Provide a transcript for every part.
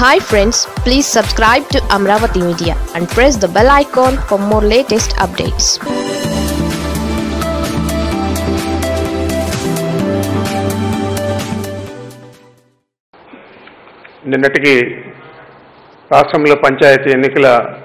Hi friends please subscribe to Amaravati media and press the bell icon for more latest updates నిన్నటికి రాష్ట్రంలో పంచాయతీ ఎన్నికల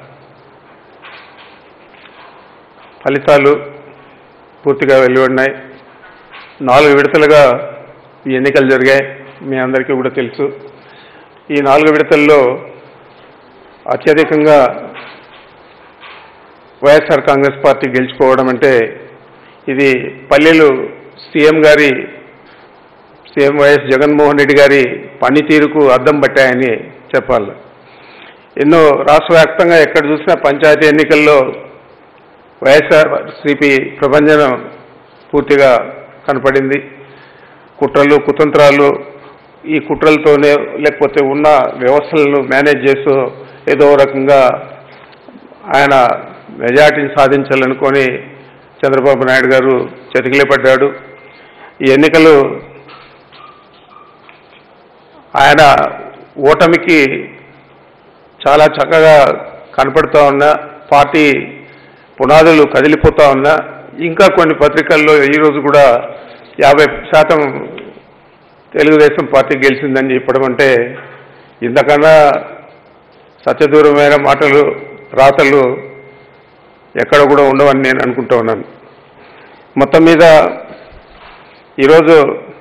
ఫలితాలు పూర్తిగా వెలువడినాయి నాలుగు విడతలుగా ఈ ఎన్నికలు జరిగాయి మీ అందరికీ కూడా తెలుసు ఈ నాలుగు విడతల్లో అత్యధికంగా వైఎస్ఆర్ కాంగ్రెస్ పార్టీ గెలుచుకోవడం అంటే ఇది పల్లెలు సీఎం గారి సీఎం వైఎస్ జగన్మోహన్ రెడ్డి గారి పనితీరుకు అద్దం పట్టాయని చెప్పాలి ఎన్నో రాష్ట్ర వ్యాప్తంగా ఎక్కడ చూసినా పంచాయతీ ఎన్నికల్లో వైఎస్ఆర్ సిపి ప్రభంజనం పూర్తిగా కనపడింది కుట్రలు కుతంత్రాలు ఈ కుట్రలతోనే లేకపోతే ఉన్న వ్యవస్థలను మేనేజ్ చేస్తూ ఏదో రకంగా ఆయన మెజార్టీని సాధించాలనుకొని చంద్రబాబు నాయుడు గారు చతికిలే పడ్డాడు ఈ ఎన్నికలు ఆయన ఓటమికి చాలా చక్కగా కనపడుతూ ఉన్నా పార్టీ పునాదులు కదిలిపోతా ఉన్నా ఇంకా కొన్ని పత్రికల్లో ఈరోజు కూడా యాభై శాతం తెలుగుదేశం పార్టీ గెలిచిందని చెప్పడం అంటే ఇంతకన్నా సత్యదూరమైన మాటలు రాతలు ఎక్కడ కూడా ఉండవని నేను అనుకుంటూ ఉన్నాను మొత్తం మీద ఈరోజు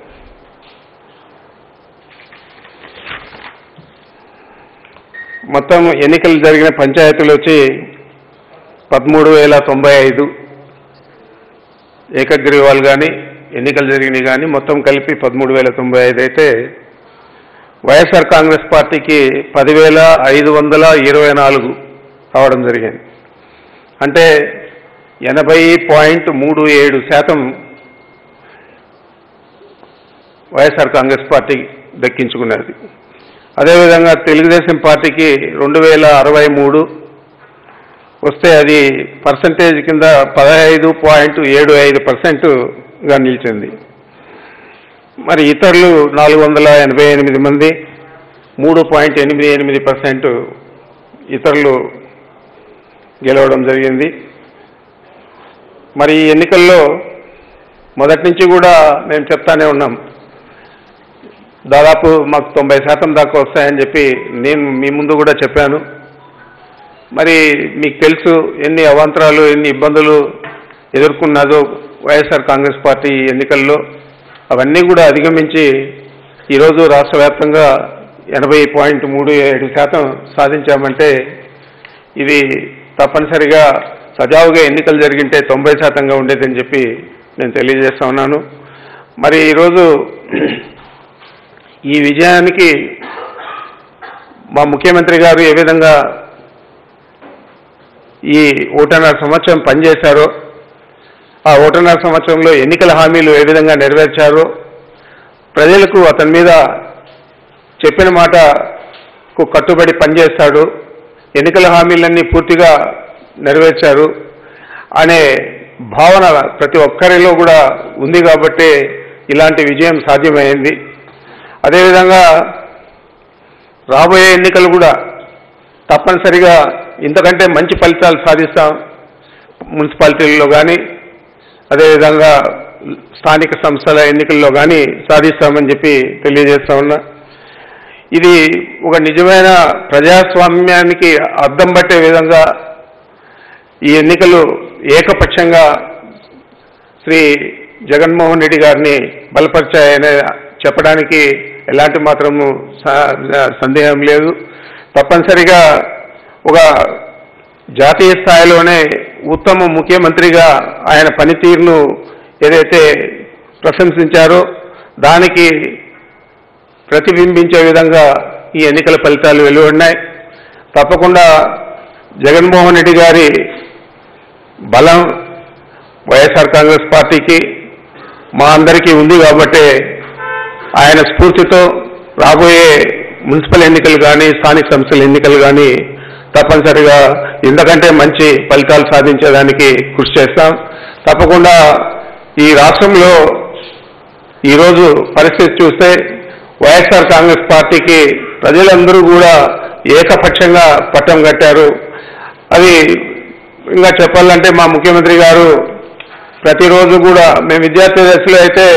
మొత్తం ఎన్నికలు జరిగిన పంచాయతీలు వచ్చి పదమూడు వేల తొంభై ఐదు ఏకగ్రీవాలు కానీ ఎన్నికలు జరిగినాయి కానీ మొత్తం కలిపి పదమూడు వేల తొంభై ఐదు అయితే వైఎస్ఆర్ కాంగ్రెస్ పార్టీకి పదివేల ఐదు వందల ఇరవై నాలుగు రావడం జరిగింది అంటే ఎనభై పాయింట్ మూడు ఏడు శాతం వైఎస్ఆర్ కాంగ్రెస్ పార్టీ దక్కించుకున్నది అదేవిధంగా తెలుగుదేశం పార్టీకి రెండు వేల అరవై మూడు వస్తే అది పర్సంటేజ్ కింద పదహైదు పాయింట్ ఏడు ఐదు పర్సెంట్గా నిలిచింది మరి ఇతరులు నాలుగు వందల ఎనభై ఎనిమిది మంది మూడు పాయింట్ ఎనిమిది ఎనిమిది పర్సెంట్ ఇతరులు గెలవడం జరిగింది మరి ఈ ఎన్నికల్లో మొదటి నుంచి కూడా మేము చెప్తానే ఉన్నాం దాదాపు మాకు తొంభై శాతం దాకా వస్తాయని చెప్పి నేను మీ ముందు కూడా చెప్పాను మరి మీకు తెలుసు ఎన్ని అవాంతరాలు ఎన్ని ఇబ్బందులు ఎదుర్కొన్నదో వైఎస్ఆర్ కాంగ్రెస్ పార్టీ ఎన్నికల్లో అవన్నీ కూడా అధిగమించి ఈరోజు రాష్ట్ర వ్యాప్తంగా ఎనభై పాయింట్ మూడు ఏడు శాతం సాధించామంటే ఇది తప్పనిసరిగా సజావుగా ఎన్నికలు జరిగింటే తొంభై శాతంగా ఉండేదని చెప్పి నేను తెలియజేస్తా ఉన్నాను మరి ఈరోజు ఈ విజయానికి మా ముఖ్యమంత్రి గారు ఏ విధంగా ఈ ఓటన్నర సంవత్సరం పనిచేశారో ఆ ఓటన్నర సంవత్సరంలో ఎన్నికల హామీలు ఏ విధంగా నెరవేర్చారో ప్రజలకు అతని మీద చెప్పిన మాటకు కట్టుబడి పనిచేస్తాడు ఎన్నికల హామీలన్నీ పూర్తిగా నెరవేర్చారు అనే భావన ప్రతి ఒక్కరిలో కూడా ఉంది కాబట్టి ఇలాంటి విజయం సాధ్యమైంది అదేవిధంగా రాబోయే ఎన్నికలు కూడా తప్పనిసరిగా ఇంతకంటే మంచి ఫలితాలు సాధిస్తాం మున్సిపాలిటీల్లో కానీ అదేవిధంగా స్థానిక సంస్థల ఎన్నికల్లో కానీ సాధిస్తామని చెప్పి తెలియజేస్తా ఉన్నా ఇది ఒక నిజమైన ప్రజాస్వామ్యానికి అద్దం పట్టే విధంగా ఈ ఎన్నికలు ఏకపక్షంగా శ్రీ జగన్మోహన్ రెడ్డి గారిని బలపరిచాయనే చెప్పడానికి ఎలాంటి మాత్రము సందేహం లేదు తప్పనిసరిగా ఒక జాతీయ స్థాయిలోనే ఉత్తమ ముఖ్యమంత్రిగా ఆయన పనితీరును ఏదైతే ప్రశంసించారో దానికి ప్రతిబింబించే విధంగా ఈ ఎన్నికల ఫలితాలు వెలువడినాయి తప్పకుండా జగన్మోహన్ రెడ్డి గారి బలం వైఎస్ఆర్ కాంగ్రెస్ పార్టీకి మా అందరికీ ఉంది కాబట్టి ఆయన స్ఫూర్తితో రాబోయే మున్సిపల్ ఎన్నికలు కానీ స్థానిక సంస్థల ఎన్నికలు కానీ తప్పనిసరిగా ఇంతకంటే మంచి ఫలితాలు సాధించేదానికి కృషి చేస్తాం తప్పకుండా ఈ రాష్ట్రంలో ఈరోజు పరిస్థితి చూస్తే వైఎస్ఆర్ కాంగ్రెస్ పార్టీకి ప్రజలందరూ కూడా ఏకపక్షంగా పట్టం కట్టారు అది ఇంకా చెప్పాలంటే మా ముఖ్యమంత్రి గారు ప్రతిరోజు కూడా మేము విద్యార్థి దశలో అయితే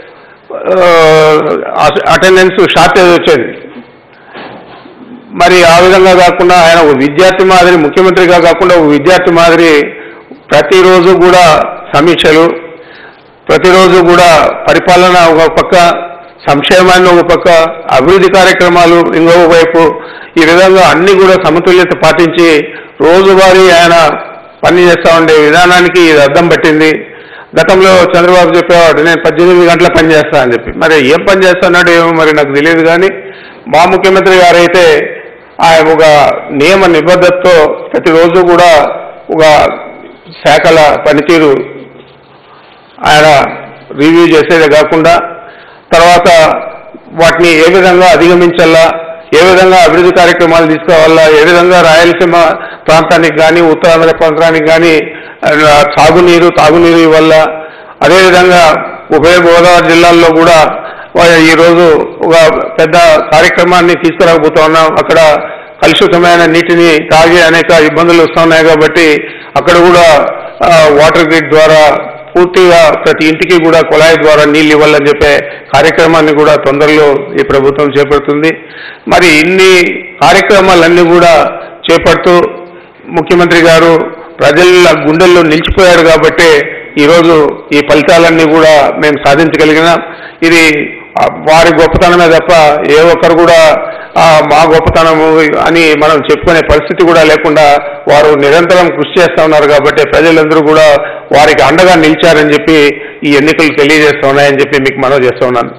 అటెండెన్స్ షార్టేజ్ వచ్చేది మరి ఆ విధంగా కాకుండా ఆయన ఒక విద్యార్థి మాదిరి ముఖ్యమంత్రిగా కాకుండా ఒక విద్యార్థి మాదిరి ప్రతిరోజు కూడా సమీక్షలు ప్రతిరోజు కూడా పరిపాలన ఒక పక్క సంక్షేమాన్ని ఒక పక్క అభివృద్ధి కార్యక్రమాలు ఇంకొక వైపు ఈ విధంగా అన్ని కూడా సమతుల్యత పాటించి రోజువారీ ఆయన పని చేస్తూ ఉండే విధానానికి ఇది అర్థం పట్టింది గతంలో చంద్రబాబు చెప్పేవాడు నేను పద్దెనిమిది గంటల పని చేస్తా అని చెప్పి మరి ఏం పని చేస్తున్నాడో ఏమో మరి నాకు తెలియదు కానీ మా ముఖ్యమంత్రి గారైతే ఆయన ఒక నియమ నిబద్ధతతో ప్రతిరోజు కూడా ఒక శాఖల పనితీరు ఆయన రివ్యూ చేసేదే కాకుండా తర్వాత వాటిని ఏ విధంగా అధిగమించాలా ఏ విధంగా అభివృద్ధి కార్యక్రమాలు తీసుకోవాలా ఏ విధంగా రాయలసీమ ప్రాంతానికి కానీ ఉత్తరాంధ్ర ప్రాంతానికి కానీ ఆ, సాగునీరు తాగునీరు ఇవ్వాల అదేవిధంగా ఉభయ గోదావరి జిల్లాల్లో కూడా వా- ఈరోజు ఒక పెద్ద కార్యక్రమాన్ని తీసుకురాకపోతా ఉన్నాం అక్కడ కలుషితమైన నీటిని తాగి అనేక ఇబ్బందులు వస్తున్నాయి కాబట్టి అక్కడ కూడా ఆ, వాటర్ గ్రిడ్ ద్వారా పూర్తిగా ప్రతి ఇంటికి కూడా కుళాయి ద్వారా నీళ్ళు ఇవ్వాలని చెప్పే కార్యక్రమాన్ని కూడా తొందరలో ఈ ప్రభుత్వం చేపడుతుంది మరి ఇన్ని కార్యక్రమాలన్నీ కూడా చేపడుతూ ముఖ్యమంత్రి గారు ప్రజల గుండెల్లో నిలిచిపోయారు కాబట్టి ఈరోజు ఈ ఫలితాలన్నీ కూడా మేము సాధించగలిగినాం ఇది ఆ, వారి గొప్పతనమే తప్ప ఏ ఒక్కరు కూడా ఆ, మా గొప్పతనము అని మనం చెప్పుకునే పరిస్థితి కూడా లేకుండా వారు నిరంతరం కృషి చేస్తూ ఉన్నారు కాబట్టి ప్రజలందరూ కూడా వారికి అండగా నిలిచారని చెప్పి ఈ ఎన్నికలు తెలియజేస్తూ ఉన్నాయని చెప్పి మీకు మనవి చేస్తూ ఉన్నాను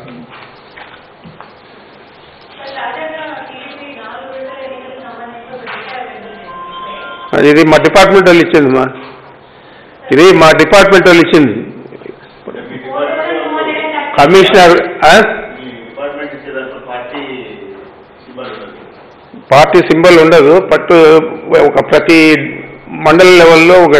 తాజాగా టీడీపీ నాలుగు విడతల ఎన్నికలకు సంబంధించి ఒక డేటా విడుదల చేసింది అది ఇది మా డిపార్ట్మెంట్ వాళ్ళు ఇచ్చింది మా ఇది మా డిపార్ట్మెంట్ వాళ్ళు ఇచ్చింది కమిషనర్ ఆ? మీ డిపార్ట్మెంట్ ఇచ్చేదాంట్లో పార్టీ సింబల్ ఉండదు పార్టీ సింబల్ ఉండదు బట్ ఒక ప్రతి మండల లెవెల్లో ఒక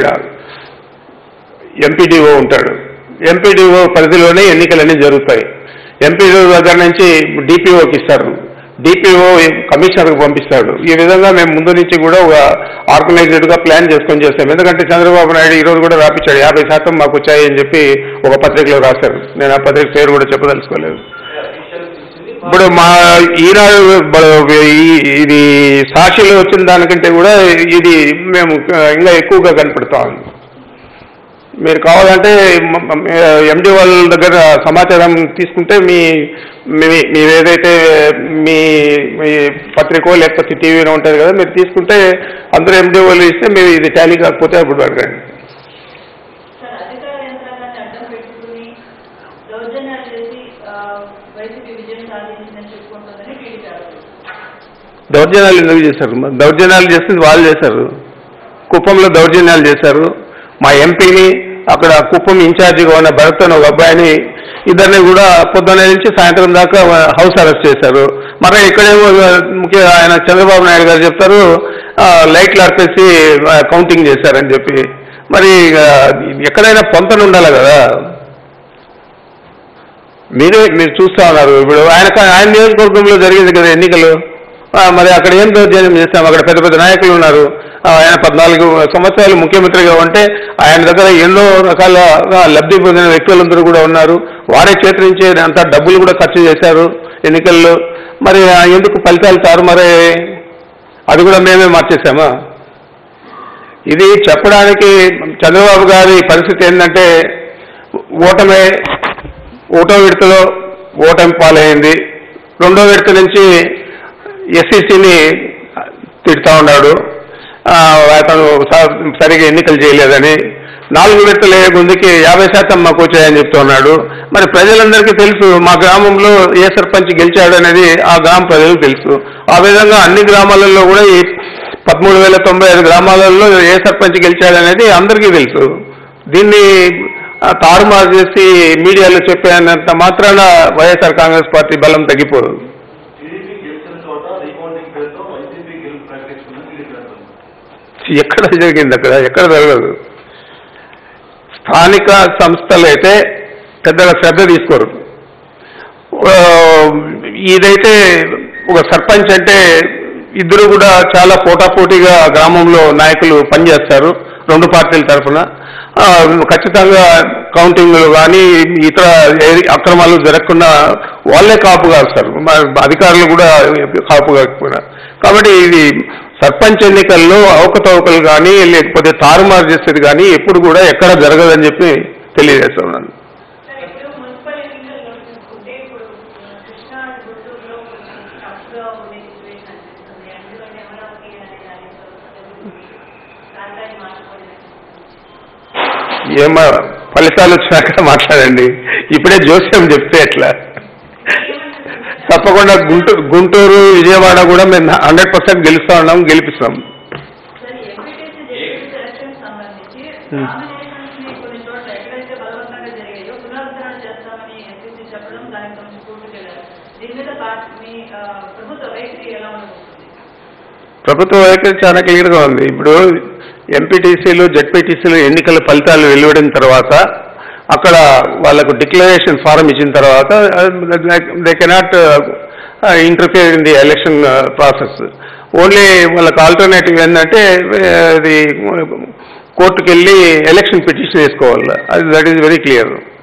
ఎంపీడీఓ ఉంటాడు ఎంపీడీఓ పరిధిలోనే ఎన్నికలన్నీ జరుగుతాయి ఎంపీడీఓ దగ్గర నుంచి డిపిఓకి ఇస్తారు డిపిఓ కమిషనర్కి పంపిస్తాడు ఈ విధంగా మేము ముందు నుంచి కూడా ఒక ఆర్గనైజ్డ్గా ప్లాన్ చేసుకొని చేస్తాం ఎందుకంటే చంద్రబాబు నాయుడు ఈ రోజు కూడా రాపించాడు యాభై శాతం మాకు వచ్చాయి అని చెప్పి ఒక పత్రికలో రాశారు నేను ఆ పత్రిక పేరు కూడా చెప్పదలుచుకోలేదు ఇప్పుడు మా ఈనాడు బ- ఈ- ఇది సాక్షిలో వచ్చిన దానికంటే కూడా ఇది మేము ఇంకా ఎక్కువగా కనపడతా ఉంది మీరు కావాలంటే ఎండి వాళ్ళ దగ్గర సమాచారం తీసుకుంటే మీ మీ- మీరు ఏదైతే మీ మీ పత్రికో లేకపోతే టీవీలో ఉంటుంది కదా మీరు తీసుకుంటే అందరూ ఎండి వాళ్ళు ఇస్తే మీరు ఇది టాలీ కాకపోతే అప్పుడు అడగండి సార్ అధికార యంత్రాంగాన్ని అడ్డం పెట్టుకుని దౌర్జన్యాలు చేసి ఆ, వైసీపీ విజయం సాధించిందని చెప్పుకుంటుందని టీడీపీ ఆరోపిస్తుంది దౌర్జన్యాలు ఎందుకు చేశారు మరి దౌర్జన్యాలు చేసింది వాళ్ళు చేశారు కుప్పంలో దౌర్జన్యాలు చేశారు మా ఎంపీని అక్కడ కుప్పం ఇన్ఛార్జిగా ఉన్న భరత్ అనే ఒక అబ్బాయిని ఇద్దరిని కూడా పొద్దున్న నుంచి సాయంత్రం దాకా హౌస్ అరెస్ట్ చేశారు మరి ఇక్కడేమో ముఖ్య ఆయన చంద్రబాబు నాయుడు గారు చెప్తారు ఆ, లైట్లు ఆర్పేసి ఆ, కౌంటింగ్ చేశారని చెప్పి మరి ఆ, ఎక్కడైనా పొంతన ఉండాలి కదా మీరే మీరు చూస్తా ఉన్నారు ఇప్పుడు ఆయన ఆయన నియోజకవర్గంలో జరిగింది కదా ఎన్నికలు ఆ, మరి అక్కడ ఏం దౌర్జన్యం చేస్తాం అక్కడ పెద్ద పెద్ద నాయకులు ఉన్నారు ఆ, ఆయన పద్నాలుగు సంవత్సరాలు ముఖ్యమంత్రిగా ఉంటే ఆయన దగ్గర ఎన్నో రకాల ఆ, లబ్ధి పొందిన వ్యక్తులందరూ కూడా ఉన్నారు వారే చేతి నుంచి అంత డబ్బులు కూడా ఖర్చు చేశారు ఎన్నికల్లో మరి ఆ, ఎందుకు ఫలితాలు తారుమారే అది కూడా మేమే మార్చేసామా ఇది చెప్పడానికి చంద్రబాబు గారి పరిస్థితి ఏంటంటే ఓటమే ఒకటో విడతలో ఓటమి పాలైంది రెండో విడత నుంచి ఎస్సీసీని తిడతా ఉన్నాడు ఆ, అతను స- సరిగా ఎన్నికలు చేయలేదని నాలుగు విడతల ముందుకి యాభై శాతం మాకు వచ్చాయని చెప్తున్నాడు మరి ప్రజలందరికీ తెలుసు మా గ్రామంలో ఏ సర్పంచ్ గెలిచాడు అనేది ఆ గ్రామ ప్రజలకు తెలుసు ఆ విధంగా అన్ని గ్రామాలలో కూడా ఈ పదమూడు వేల తొంభై ఐదు గ్రామాలలో ఏ సర్పంచ్ గెలిచాడు అనేది అందరికీ తెలుసు దీన్ని ఆ, తారుమారు చేసి మీడియాలో చెప్పేంత మాత్రాన వైఎస్ఆర్ కాంగ్రెస్ పార్టీ బలం తగ్గిపోదు టీడీపీ గెలిచిన చోట రీకౌంటింగ్ పేరుతో వైసీపీ గెలుపు ప్రకటించుకుందని టీడీపీ అంటుంది ఎక్కడ జరిగింది అక్కడ ఎక్కడ జరగదు స్థానిక సంస్థలు అయితే పెద్దగా శ్రద్ధ తీసుకోరు ఆ, ఇదైతే ఒక సర్పంచ్ అంటే ఇద్దరు కూడా చాలా పోటాపోటీగా గ్రామంలో నాయకులు పనిచేస్తారు రెండు పార్టీల తరఫున ఆ, ఖచ్చితంగా కౌంటింగ్లు కానీ ఇతర ఏ- అక్రమాలు జరగకుండా వాళ్ళే కాపు కాస్తారు మ- అధికారులు కూడా కాపు కాకపోయినా కాబట్టి ఇది సర్పంచ్ ఎన్నికల్లో అవకతవకలు కానీ లేకపోతే తారుమారు చేసేది కానీ ఎప్పుడు కూడా ఎక్కడ జరగదని చెప్పి తెలియజేస్తున్నాను సార్ ఇప్పుడు మున్సిపల్ ఎన్నికల్లో చూసుకుంటే ఇప్పుడు కృష్ణా గుంటూరులో కొంచెం టఫ్గా ఉండే సిచ్యువేషన్ అనిపిస్తుంది ఎందుకంటే అమరావతి అనే దానితో ప్రాంతాన్ని మార్చుకోలేదు ఏమో ఫలితాలు వచ్చినాక మాట్లాడండి ఇప్పుడే జోస్యం చెప్తే ఎట్లా తప్పకుండా గుంటూరు గుంటూరు విజయవాడ కూడా మేము హండ్రెడ్ పర్సెంట్ గెలుస్తా ఉన్నాం గెలిపిస్తాం సార్ ఎంపీటీసీ జడ్పీ సెలక్షన్ సంబంధించి నామినేషన్స్ ని కొన్ని చోట్ల ఎక్కడైతే బలవంతంగా జరిగాయో పునరుద్ధరణ చేస్తామని ఎస్సీసీ చెప్పడం దానికి కొంచెం పూర్తికెళ్ళారు దీని మీద పార్టీ మీ ఆ, ప్రభుత్వ వైఖరి ఎలా ఉండబోతుంది ప్రభుత్వ వైఖరి చాలా క్లియర్గా ఉంది ఇప్పుడు ఎంపీటీసీలు జెడ్పీటీసీలు ఎన్నికల ఫలితాలు వెలువడిన తర్వాత అక్కడ వాళ్ళకు డిక్లరేషన్ ఫారం ఇచ్చిన తర్వాత they cannot interfere in the election process only వాళ్ళకి ఆల్టర్నేటివ్ ఏంటంటే అది కోర్టుకు వెళ్ళి ఎలక్షన్ పిటిషన్ వేసుకోవాలి అది దట్ ఈస్ వెరీ క్లియర్